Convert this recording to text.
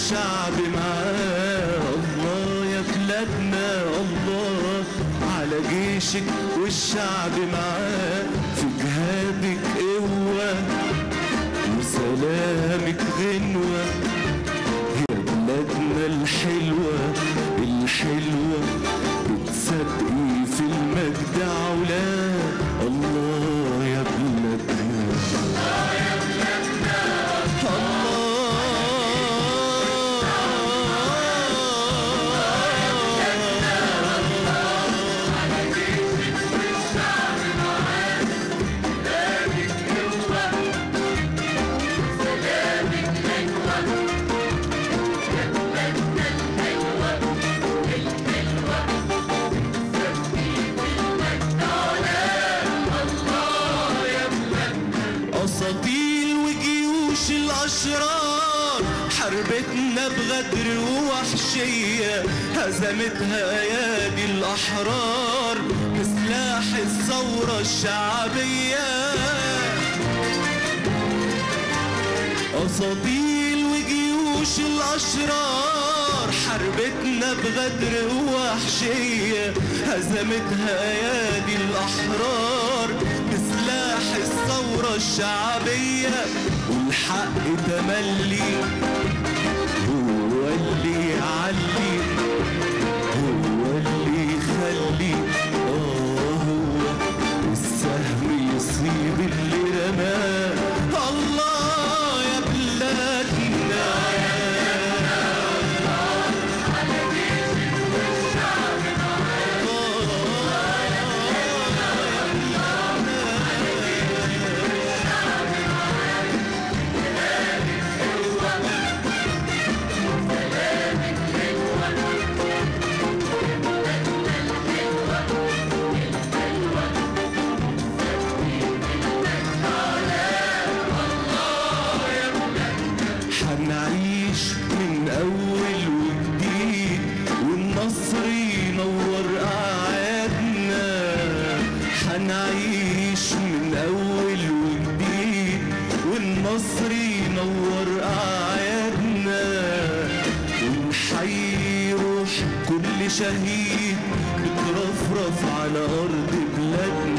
والشعب معاه الله يا بلادنا الله على جيشك والشعب معاه في جهادك قوة وسلامك غنوة يا بلادنا الحلوة الحلوة بتصدقي في المجد علا الله يا بلادنا أساطيل وجيوش الأشرار حربتنا بغدر ووحشية هزمتها أيادي الأحرار بسلاح الثورة الشعبية أساطيل وجيوش الأشرار حربتنا بغدر ووحشية هزمتها أيادي الأحرار بسلاح الثورة الشعبية والحق تملي هو اللي يعلي هو اللي يخلي آه هو السهم يصيب اللي رماه الله يا بلادنا حنعيش من أول وجديد والنصر ينور أعيادنا حنعيش من أول وجديد والنصر ينور أعيادنا ونحيي روح كل شهيد بترفرف على أرض بلادنا